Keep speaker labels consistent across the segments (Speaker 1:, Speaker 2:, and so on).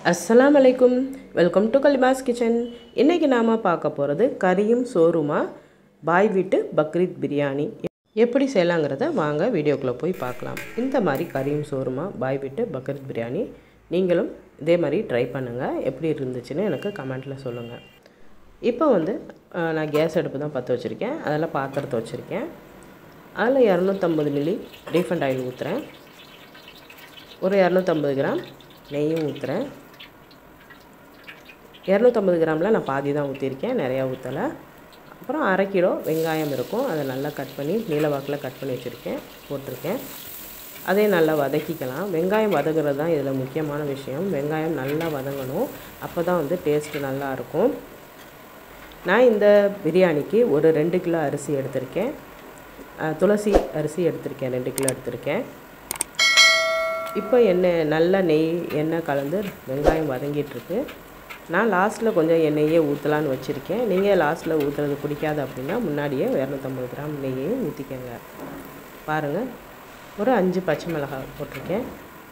Speaker 1: அஸ்ஸலாமு அலைக்கும் welcome to கலிமாஸ் kitchen இன்றைக்கி நாம் பார்க்க போகிறது கறியும் சோறுமா பாய் வீட்டு பக்ரீத் பிரியாணி எப்படி செய்யலாங்கிறத வாங்க வீடியோக்குள்ளே போய் பார்க்கலாம் இந்த மாதிரி கறியும் சோறுமா பாய் வீட்டு பக்ரீத் பிரியாணி நீங்களும் இதே மாதிரி ட்ரை பண்ணுங்கள் எப்படி இருந்துச்சுன்னு எனக்கு கமெண்ட்டில் சொல்லுங்கள் இப்போ வந்து அஹ், நான் கேஸ் அடுப்பு தான் பற்ற வச்சுருக்கேன் அதில் பாத்திரத்தை வச்சுருக்கேன் அதில் இரநூத்தம்பது மில்லி ரீஃபண்ட் ஆயில் ஊற்றுறேன் ஒரு இரநூத்தம்பது கிராம் நெய்யும் ஊற்றுறேன் இரநூத்தம்பது கிராமில் நான் பாதி தான் ஊற்றிருக்கேன் நிறையா ஊற்றலை அப்புறம் அரை கிலோ வெங்காயம் இருக்கும் அதை நல்லா கட் பண்ணி நீல வாக்கில் கட் பண்ணி வச்சுருக்கேன் போட்டிருக்கேன் அதையும் நல்லா வதக்கிக்கலாம் வெங்காயம் வதங்குறது தான் இதில் முக்கியமான விஷயம் வெங்காயம் நல்லா வதங்கணும் அப்போ தான் வந்து டேஸ்ட்டு நல்லா இருக்கும் நான் இந்த பிரியாணிக்கு ஒரு ரெண்டு கிலோ அரிசி எடுத்திருக்கேன் அஹ், துளசி அரிசி எடுத்திருக்கேன் ரெண்டு கிலோ எடுத்திருக்கேன் இப்போ எண்ணெய் நல்ல நெய் எண்ணெய் கலந்து வெங்காயம் வதங்கிட்டுருக்கு நான் லாஸ்ட்டில் கொஞ்சம் எண்ணெயே ஊற்றலான்னு வச்சுருக்கேன் நீங்கள் லாஸ்ட்டில் ஊற்றுறது பிடிக்காது அப்படின்னா முன்னாடியே இரநூத்தம்பது கிராம் நெய்யையும் ஊற்றிக்கங்க பாருங்கள் ஒரு அஞ்சு பச்சை மிளகாய் போட்டிருக்கேன்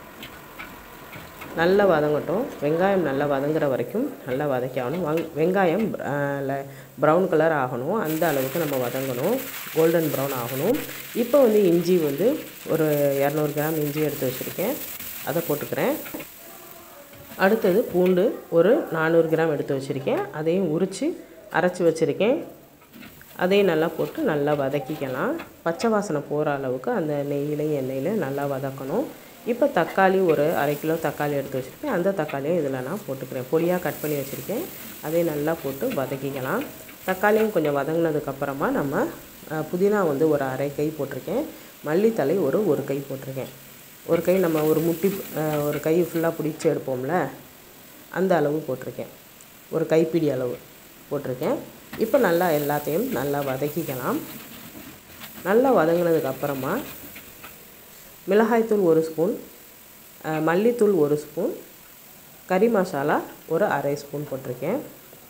Speaker 1: நல்லா வதங்கட்டும் வெங்காயம் நல்லா வதங்குற வரைக்கும் நல்லா வதக்கணும் வங் வெங்காயம் ப்ரௌன் கலர் ஆகணும் அந்த அளவுக்கு நம்ம வதங்கணும் கோல்டன் ப்ரௌன் ஆகணும் இப்போ வந்து இஞ்சி வந்து ஒரு இரநூறு கிராம் இஞ்சி எடுத்து வச்சுருக்கேன் அதை போட்டுக்கிறேன் அடுத்தது பூண்டு ஒரு நானூறு கிராம் எடுத்து வச்சுருக்கேன் அதையும் உரித்து அரைச்சி வச்சுருக்கேன் அதையும் நல்லா போட்டு நல்லா வதக்கிக்கலாம் பச்சை வாசனை போகிற அளவுக்கு அந்த நெய்யிலையும் எண்ணெயிலையும் நல்லா வதக்கணும் இப்போ தக்காளி ஒரு அரை கிலோ தக்காளி எடுத்து வச்சுருக்கேன் அந்த தக்காளியும் இதில் நான் போட்டுக்கிறேன் பொடியாக கட் பண்ணி வச்சுருக்கேன் அதையும் நல்லா போட்டு வதக்கிக்கலாம் தக்காளியும் கொஞ்சம் வதங்கினதுக்கப்புறமா நம்ம அஹ், புதினா வந்து ஒரு அரை கை போட்டிருக்கேன் மல்லித்தலை ஒரு ஒரு கை போட்டிருக்கேன் ஒரு கை நம்ம ஒரு முட்டி அஹ், ஒரு கை ஃபுல்லாக பிடிச்சி எடுப்போம்ல அந்த அளவு போட்டிருக்கேன் ஒரு கைப்பிடி அளவு போட்டிருக்கேன் இப்போ நல்லா எல்லாத்தையும் நல்லா வதக்கிக்கலாம் நல்லா வதங்கினதுக்கு அப்புறமா மிளகாய்த்தூள் ஒரு ஸ்பூன் அஹ், மல்லித்தூள் ஒரு ஸ்பூன் கறி மசாலா ஒரு அரை ஸ்பூன் போட்டிருக்கேன்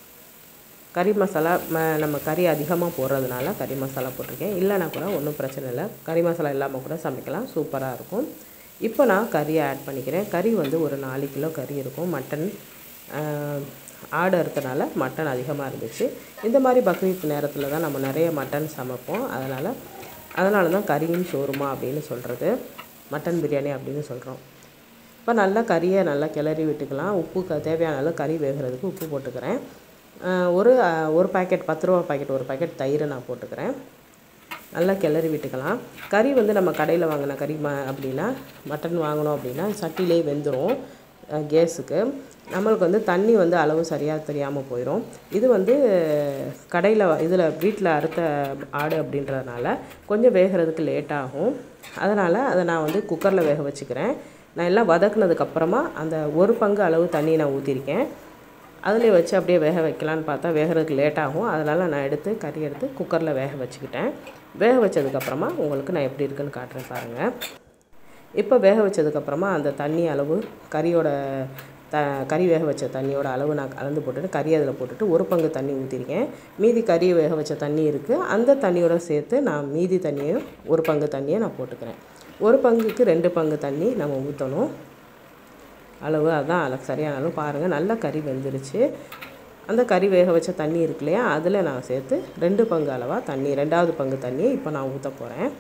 Speaker 1: கறி மசாலா ம நம்ம கறி அதிகமாக போடுறதுனால கறி மசாலா போட்டிருக்கேன் இல்லைனா கூட ஒன்றும் பிரச்சனை இல்லை கறி மசாலா இல்லாமல் கூட சமைக்கலாம் சூப்பராக இருக்கும் இப்போ நான் கறியை ஆட் பண்ணிக்கிறேன் கறி வந்து ஒரு நாலு கிலோ கறி இருக்கும் மட்டன் ஆஹ், ஆடு இருக்கிறனால மட்டன் அதிகமாக இருந்துச்சு இந்த மாதிரி பக்ரீத் நேரத்தில் தான் நம்ம நிறைய மட்டன் சமைப்போம் அதனால் அதனால தான் கறியும் சோறுமா அப்படின்னு சொல்கிறது மட்டன் பிரியாணி அப்படின்னு சொல்கிறோம் இப்போ நல்லா கறியை நல்லா கிளறி விட்டுக்கலாம் உப்பு க தேவையான அளவு கறி வேகிறதுக்கு உப்பு போட்டுக்கிறேன் ஆஹ் ஒரு ஆஹ் ஒரு பாக்கெட் பத்து ரூபா பாக்கெட் ஒரு பாக்கெட் தயிரை நான் போட்டுக்கிறேன் நல்லா கிளறி விட்டுக்கலாம் கறி வந்து நம்ம கடையில் வாங்கின கறி ம அப்படின்னா மட்டன் வாங்கினோம் அப்படின்னா சட்டிலே வெந்துடும் கேஸுக்கு நம்மளுக்கு வந்து தண்ணி வந்து அளவு சரியாக தெரியாமல் போயிடும் இது வந்து கடையில் இதில் வீட்டில் அறுத்த ஆடு அப்படின்றதுனால கொஞ்சம் வேகிறதுக்கு லேட் ஆகும் அதனால் அதை நான் வந்து குக்கரில் வேக வச்சுக்கிறேன் நான் எல்லாம் வதக்குனதுக்கப்புறமா அந்த ஒரு பங்கு அளவு தண்ணி நான் ஊற்றிருக்கேன் அதில் வச்சு அப்படியே வேக வைக்கலான்னு பார்த்தா வேகிறதுக்கு லேட் ஆகும் அதனால் நான் எடுத்து கறி எடுத்து குக்கரில் வேக வச்சுக்கிட்டேன் வேக வச்சதுக்கப்புறமா உங்களுக்கு நான் எப்படி இருக்குன்னு காட்டுறேன் பாருங்கள் இப்போ வேக வச்சதுக்கப்புறமா அந்த தண்ணி அளவு கறியோட த கறி வேக வச்ச தண்ணியோட அளவு நான் கலந்து போட்டுட்டு கறி அதில் போட்டுட்டு ஒரு பங்கு தண்ணி ஊற்றிருக்கேன் மீதி கறி வேக வச்ச தண்ணி இருக்குது அந்த தண்ணியோட சேர்த்து நான் மீதி தண்ணியும் ஒரு பங்கு தண்ணியை நான் போட்டுக்கிறேன் ஒரு பங்குக்கு ரெண்டு பங்கு தண்ணி நம்ம ஊற்றணும் அளவு அதான் அளவு சரியான அளவு பாருங்கள் நல்லா கறி வெந்துருச்சு அந்த கறி வேக வச்ச தண்ணி இருக்கு இல்லையா அதில் நான் சேர்த்து ரெண்டு பங்கு அளவாக தண்ணி ரெண்டாவது பங்கு தண்ணியை இப்போ நான் ஊற்ற போகிறேன்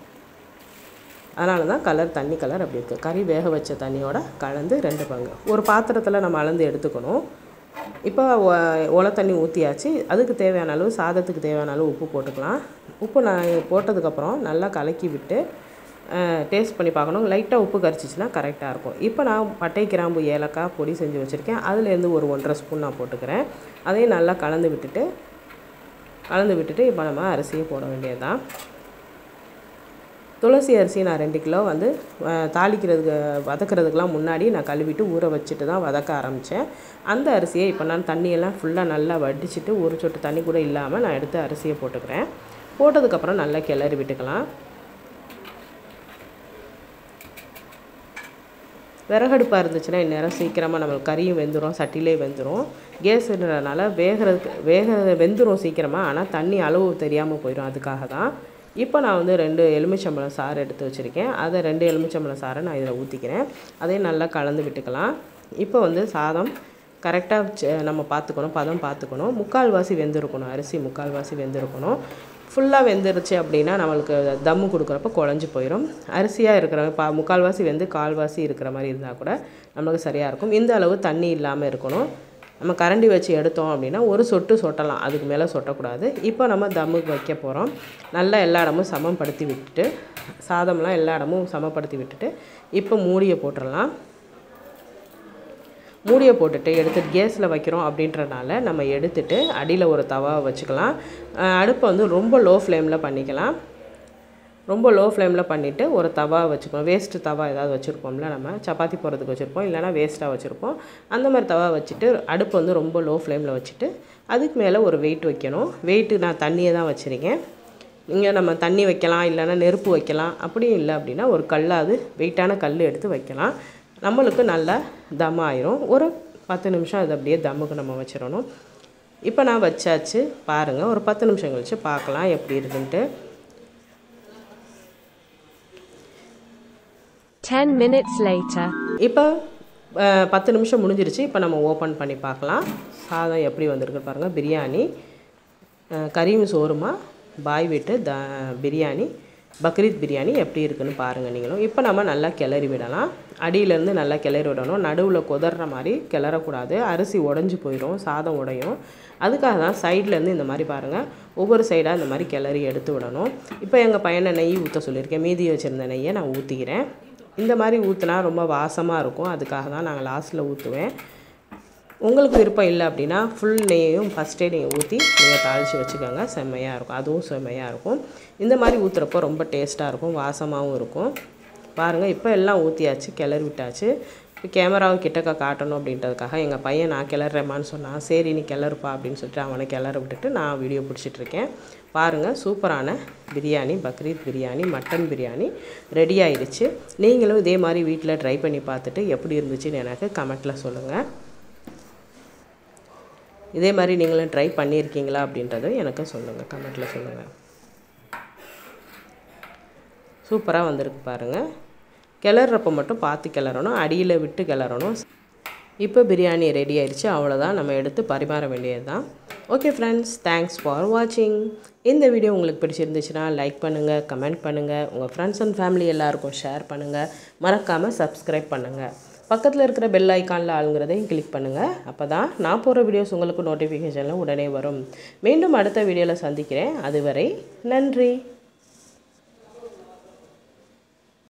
Speaker 1: அதனால தான் கலர் தண்ணி கலர் அப்படி இருக்குது கறி வேக வச்ச தண்ணியோட கலந்து ரெண்டு பங்கு ஒரு பாத்திரத்தில் நம்ம அளந்து எடுத்துக்கணும் இப்போ ஒ- ஒலை தண்ணி ஊற்றியாச்சு அதுக்கு தேவையான அளவு சாதத்துக்கு தேவையான அளவு உப்பு போட்டுக்கலாம் உப்பு நான் போட்டதுக்கப்புறம் நல்லா கலக்கி விட்டு டேஸ்ட் பண்ணி பார்க்கணும் லைட்டாக உப்பு கரிச்சிச்சின்னா கரெக்டாக இருக்கும் இப்போ நான் பட்டை கிராம்பு ஏலக்காய் பொடி செஞ்சு வச்சுருக்கேன் அதுலேருந்து ஒரு ஒன்றரை ஸ்பூன் நான் போட்டுக்கிறேன் அதையும் நல்லா கலந்து விட்டுட்டு கலந்து விட்டுட்டு இப்போ நம்ம அரிசியை போட வேண்டியது தான் துளசி அரிசி நான் ரெண்டு கிலோ வந்து அஹ், தாளிக்கிறதுக்கு வதக்கிறதுக்கெலாம் முன்னாடி நான் கழுவிட்டு ஊற வச்சுட்டு தான் வதக்க ஆரம்பித்தேன் அந்த அரிசியை இப்போ நான் தண்ணியெல்லாம் ஃபுல்லாக நல்லா வடிச்சிட்டு ஒரு சொட்டு தண்ணி கூட இல்லாமல் நான் எடுத்து அரிசியை போட்டுக்கிறேன் போட்டதுக்கப்புறம் நல்லா கிளறி விட்டுக்கலாம் விறகடுப்பாக இருந்துச்சுன்னா இந்நேரம் சீக்கிரமாக நம்மளுக்கு கறியும் வெந்துடும் சட்டிலே வெந்துடும் கேஸுன்றதுனால வேகிறதுக்கு வேக வெந்துடும் சீக்கிரமாக ஆனால் தண்ணி அளவு தெரியாமல் போயிடும் அதுக்காக தான் இப்போ நான் வந்து ரெண்டு எலுமிச்சம்பழம் சாறு எடுத்து வச்சுருக்கேன் அதை ரெண்டு எலுமிச்சம்பழம் சாறை நான் இதில் ஊற்றிக்கிறேன் அதையும் நல்லா கலந்து விட்டுக்கலாம் இப்போ வந்து சாதம் கரெக்டாக நம்ம பார்த்துக்கணும் பதம் பார்த்துக்கணும் முக்கால்வாசி வெந்திருக்கணும் அரிசி முக்கால்வாசி வெந்திருக்கணும் ஃபுல்லாக வெந்துருச்சு அப்படின்னா நம்மளுக்கு தம்மு கொடுக்குறப்ப குழஞ்சி போயிடும் அரிசியாக இருக்கிற பா முக்கால்வாசி வெந்து கால்வாசி இருக்கிற மாதிரி இருந்தால் கூட நம்மளுக்கு சரியாக இருக்கும் இந்த அளவு தண்ணி இல்லாமல் இருக்கணும் நம்ம கரண்டி வச்சு எடுத்தோம் அப்படின்னா ஒரு சொட்டு சொட்டலாம் அதுக்கு மேலே சொட்டக்கூடாது இப்போ நம்ம தம்முக்கு வைக்க போகிறோம் நல்லா எல்லா இடமும் சமப்படுத்தி விட்டுட்டு சாதம்லாம் எல்லா இடமும் சமப்படுத்தி விட்டுட்டு இப்போ மூடியை போட்டுடலாம் மூடியை போட்டுட்டு எடுத்துட்டு கேஸில் வைக்கிறோம் அப்படின்றனால நம்ம எடுத்துட்டு அடியில் ஒரு தவா வச்சுக்கலாம் அஹ் அடுப்பை வந்து ரொம்ப லோ ஃப்ளேமில் பண்ணிக்கலாம் ரொம்ப லோ ஃப்ளேமில் பண்ணிவிட்டு ஒரு தவா வச்சுக்கணும் வேஸ்ட்டு தவா ஏதாவது வச்சுருப்போம்ல நம்ம சப்பாத்தி போடுறதுக்கு வச்சுருப்போம் இல்லைனா வேஸ்ட்டாக வச்சுருப்போம் அந்த மாதிரி தவா வச்சுட்டு அடுப்பு வந்து ரொம்ப லோ ஃப்ளேமில் வச்சுட்டு அதுக்கு மேலே ஒரு வெயிட் வைக்கணும் வெயிட்டு நான் தண்ணியை தான் வச்சுருக்கேன் இங்கே நம்ம தண்ணி வைக்கலாம் இல்லைன்னா நெருப்பு வைக்கலாம் அப்படியும் இல்லை அப்படின்னா ஒரு கல்லாவது வெயிட்டான கல் எடுத்து வைக்கலாம் நம்மளுக்கு நல்லா தம் ஆயிரும் ஒரு பத்து நிமிஷம் அது அப்படியே தம்முக்கு நம்ம வச்சிடணும் இப்போ நான் வச்சாச்சு பாருங்கள் ஒரு பத்து நிமிஷம் கழிச்சு பார்க்கலாம் எப்படி இருக்குன்ட்டு
Speaker 2: 10 minutes later.
Speaker 1: இப்போ அஹ், பத்து நிமிஷம் முடிஞ்சிருச்சு இப்போ நம்ம ஓப்பன் பண்ணி பார்க்கலாம் சாதம் எப்படி வந்திருக்கு பாருங்கள் பிரியாணி அஹ், கறியும் சோறுமா பாய் வீட்டு த பிரியாணி பக்ரீத் பிரியாணி எப்படி இருக்குன்னு பாருங்கள் நீங்களும் இப்போ நம்ம நல்லா கிளறி விடலாம் அடியிலேருந்து நல்லா கிளறி விடணும் நடுவில் கொதற மாதிரி கிளறக்கூடாது அரிசி உடஞ்சி போயிடும் சாதம் உடையும் அதுக்காக தான் சைட்லேருந்து இந்த மாதிரி பாருங்கள் ஒவ்வொரு சைடாக இந்த மாதிரி கிளறி எடுத்து விடணும் இப்போ எங்கள் பையனை நெய் ஊற்ற சொல்லியிருக்கேன் மீதி வச்சுருந்த நெய்யை நான் ஊற்றிக்கிறேன் இந்த மாதிரி ஊற்றினா ரொம்ப வாசமாக இருக்கும் அதுக்காக தான் நாங்கள் லாஸ்ட்டில் ஊற்றுவேன் உங்களுக்கு விருப்பம் இல்லை அப்படின்னா ஃபுல் நெய்யையும் ஃபஸ்ட்டே நீங்கள் ஊற்றி நீங்கள் தாளித்து வச்சுக்கோங்க செம்மையாக இருக்கும் அதுவும் செம்மையாக இருக்கும் இந்த மாதிரி ஊற்றுறப்போ ரொம்ப டேஸ்ட்டாக இருக்கும் வாசமாகவும் இருக்கும் பாருங்கள் இப்போ எல்லாம் ஊற்றியாச்சு கிளறி விட்டாச்சு இப்போ கேமராவை கிட்டக்க காட்டணும் அப்படின்றதுக்காக எங்கள் பையன் நான் கிளறேம்மான்னு சொன்னான் சரி நீ கிளறுப்பா அப்படின்னு சொல்லிட்டு அவனை கிளற விட்டுட்டு நான் வீடியோ பிடிச்சிட்டு இருக்கேன் பாருங்கள் சூப்பரான பிரியாணி பக்ரீத் பிரியாணி மட்டன் பிரியாணி ரெடி ஆயிடுச்சு நீங்களும் இதே மாதிரி வீட்டில் ட்ரை பண்ணி பார்த்துட்டு எப்படி இருந்துச்சுன்னு எனக்கு கமெண்ட்டில் சொல்லுங்கள் இதே மாதிரி நீங்களும் ட்ரை பண்ணியிருக்கீங்களா அப்படின்றத எனக்கு சொல்லுங்கள் கமெண்ட்டில் சொல்லுங்கள் சூப்பராக வந்திருக்கு பாருங்கள் கிளறப்ப மட்டும் பார்த்து கிளறணும் அடியில் விட்டு கிளறணும் இப்போ பிரியாணி ரெடி ஆயிடுச்சு அவ்வளோதான் நம்ம எடுத்து பரிமாற வேண்டியது தான் ஓகே ஃப்ரெண்ட்ஸ் தேங்க்ஸ் ஃபார் வாட்சிங் இந்த வீடியோ உங்களுக்கு பிடிச்சிருந்துச்சுன்னா லைக் பண்ணுங்கள் கமெண்ட் பண்ணுங்கள் உங்கள் ஃப்ரெண்ட்ஸ் அண்ட் ஃபேமிலி எல்லாருக்கும் ஷேர் பண்ணுங்கள் மறக்காமல் சப்ஸ்கிரைப் பண்ணுங்கள் பக்கத்தில் இருக்கிற பெல் ஐக்கானில் ஆளுங்கிறதையும் கிளிக் பண்ணுங்கள் அப்போ தான் நான் போகிற வீடியோஸ் உங்களுக்கு நோட்டிஃபிகேஷனில் உடனே வரும் மீண்டும் அடுத்த வீடியோவில் சந்திக்கிறேன் அதுவரை நன்றி